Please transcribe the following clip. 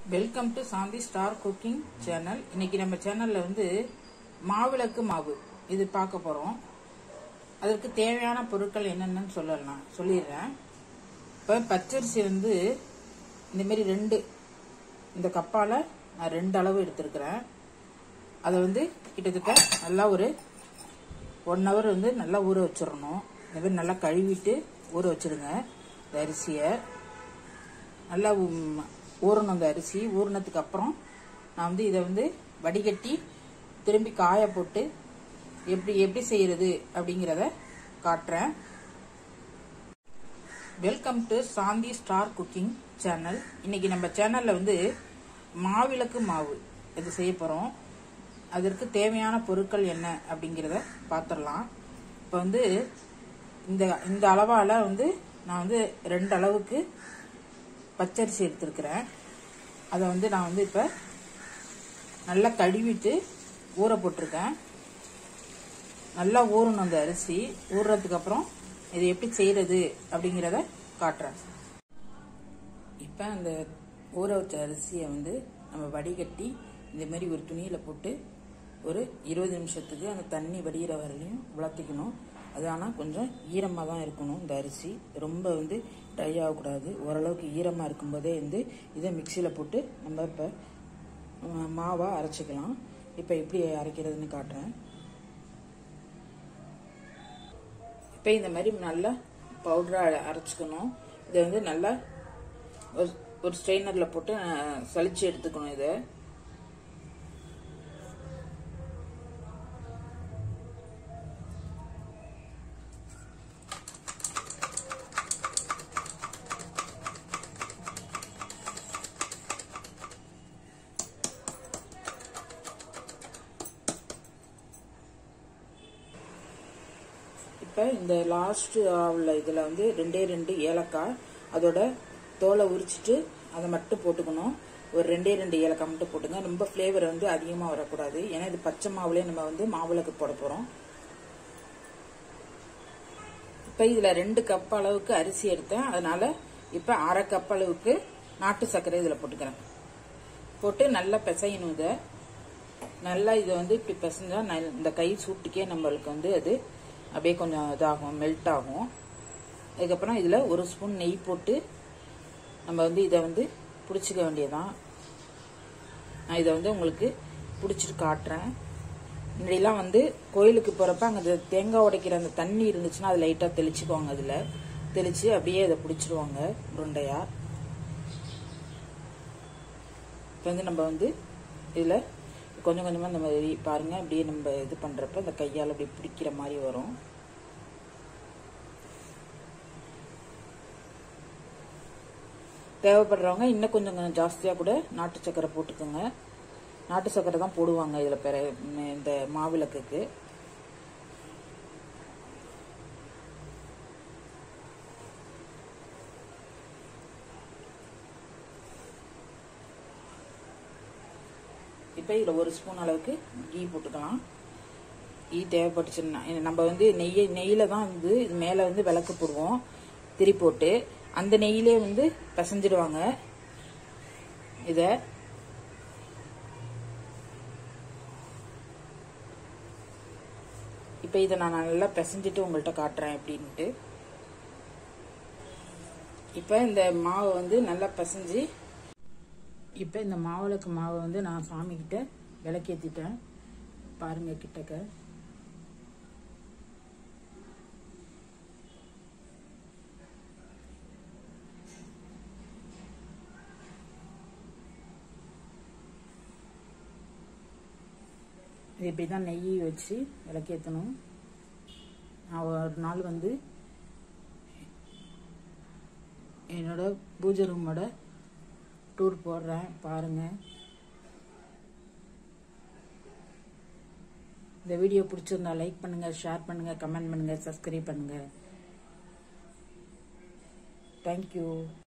welcome to Shanthi star cooking channel இன்னைக்கு நம்ம சேனல்ல வந்து மாவிளக்கு மாவு இது பார்க்க போறோம் அதற்கு தேவையான பொருட்கள் என்னென்னு சொல்லலாம் சொல்லிடுறேன் இப்போ பச்சரிசி வந்து இந்த மாதிரி ரெண்டு இந்த கப்பால நான் ரெண்டு அளவு எடுத்திருக்கிறேன் அதை வந்து கிட்டத்தட்ட நல்லா ஒரு ஒன் ஹவர் வந்து நல்லா ஊற வச்சிடணும் இந்த மாதிரி நல்லா கழுவிட்டு ஊற வச்சிருங்க இந்த அரிசியை நல்லா உம், ஊறணும் அந்த அரிசி ஊறினதுக்கு அப்புறம் நான் வந்து இதை வந்து வடிகட்டி திரும்பி காய போட்டு எப்படி எப்படி செய்யறது அப்படிங்கிறத காட்டுறேன் welcome to Shanthi star cooking channel இன்னைக்கு நம்ம சேனல்ல வந்து மாவிளக்கு மாவு இது செய்ய போறோம் அதற்கு தேவையான பொருட்கள் என்ன அப்படிங்கிறத பார்த்துடலாம் இப்போ வந்து இந்த இந்த அளவால வந்து நான் வந்து ரெண்டு அளவுக்கு பச்சரிசி எடுத்திருக்கிறேன் அதை வந்து நான் வந்து இப்போ நல்லா கழுவிட்டு ஊற போட்டிருக்கேன் நல்லா ஊறணும் அந்த அரிசி ஊறுறதுக்கு அப்புறம் இது எப்படி செய்யறது அப்படிங்கிறத காட்டுறேன் இப்போ அந்த ஊற வச்ச அரிசியை வந்து நம்ம வடிகட்டி இந்த மாதிரி ஒரு துணியில் போட்டு ஒரு இருபது நிமிஷத்துக்கு அந்த தண்ணி வடிகிற வரையிலையும் வளர்த்திக்கணும் அது ஆனால் கொஞ்சம் ஈரமாக தான் இருக்கணும் இந்த அரிசி ரொம்ப வந்து ட்ரை ஆகக்கூடாது ஓரளவுக்கு ஈரமாக இருக்கும்போதே வந்து இதை மிக்சியில் போட்டு நம்ம இப்போ மாவாக அரைச்சிக்கலாம் இப்போ எப்படி அரைக்கிறதுன்னு காட்டுறேன் இப்போ இந்த மாதிரி நல்லா பவுடராக அரைச்சிக்கணும் இதை வந்து நல்லா ஒரு ஒரு ஸ்ட்ரெயினரில் போட்டு அஹ், சலிச்சு எடுத்துக்கணும் இதை இப்போ இந்த லாஸ்ட் உள்ள இதில் வந்து ரெண்டே ரெண்டு ஏலக்காய் அதோட தோலை உரிச்சிட்டு அதை மட்டும் போட்டுக்கணும் ஒரு ரெண்டே ரெண்டு ஏலக்காய் மட்டும் போட்டுங்க ரொம்ப ஃப்ளேவர் வந்து அதிகமாக வரக்கூடாது ஏன்னா இது பச்சை மாவுலேயே நம்ம வந்து மாவிளக்கு போட போகிறோம் இப்போ இதில் ரெண்டு கப் அளவுக்கு அரிசி எடுத்தேன் அதனால இப்போ அரை கப் அளவுக்கு நாட்டு சர்க்கரை இதில் போட்டுக்கிறேன் போட்டு நல்லா பிசையணும் இதை நல்லா இதை வந்து இப்படி பிசைஞ்சா நல்- இந்த கை சூட்டுக்கே நம்மளுக்கு வந்து அது அப்படியே கொஞ்சம் இதாகும் மெல்ட் ஆகும் அதுக்கப்புறம் இதில் ஒரு ஸ்பூன் நெய் போட்டு நம்ம வந்து இதை வந்து பிடிச்சிக்க வேண்டியதான் நான் இதை வந்து உங்களுக்கு பிடிச்சிட்டு காட்டுறேன் முன்னாடிலாம் வந்து கோயிலுக்கு போகிறப்ப அங்கே தேங்காய் உடைக்கிற அந்த தண்ணி இருந்துச்சுன்னா அது லைட்டாக தெளிச்சுக்குவாங்க அதில் தெளித்து அப்படியே இதை பிடிச்சிருவாங்க உருண்டையாக இப்போ வந்து நம்ம வந்து இதில் கொஞ்சம் கொஞ்சமாக இந்த மாதிரி பாருங்க அப்படியே நம்ம இது பண்ணுறப்ப இந்த கையால் அப்படியே பிடிக்கிற மாதிரி வரும் தேவைப்படுறவங்க இன்னும் கொஞ்சம் கொஞ்சம் ஜாஸ்தியாக கூட நாட்டு சக்கரை போட்டுக்கோங்க நாட்டு சக்கரை தான் போடுவாங்க இதில் பெற இந்த மாவிளக்குக்கு இப்போ இதில் ஒரு ஸ்பூன் அளவுக்கு கீ போட்டுக்கலாம் கீ தேவைப்பட்டுச்சுன்னா இது நம்ம வந்து நெய் நெய்யில் தான் வந்து இது மேலே வந்து விளக்கு போடுவோம் திரி போட்டு அந்த நெய்யிலே வந்து பிசைஞ்சிடுவாங்க இதை இப்போ இதை நான் நல்லா பிசைஞ்சிட்டு உங்கள்கிட்ட காட்டுறேன் எப்படின்ட்டு இப்போ இந்த மாவை வந்து நல்லா பிசைஞ்சு இப்போ இந்த மாவிளக்கு மாவை வந்து நான் சாமிக்கிட்ட விளக்கேற்றிட்டேன் பாருங்க கிட்டக்க இது இப்படி தான் நெய் வச்சு விளக்கேற்றணும் நான் ஒரு நாள் வந்து என்னோட பூஜை ரூமோட டூர் போடுறேன் பாருங்க இந்த வீடியோ பிடிச்சிருந்தா லைக் பண்ணுங்க ஷேர் பண்ணுங்க கமெண்ட் பண்ணுங்க சப்ஸ்கிரைப் பண்ணுங்க தேங்க்யூ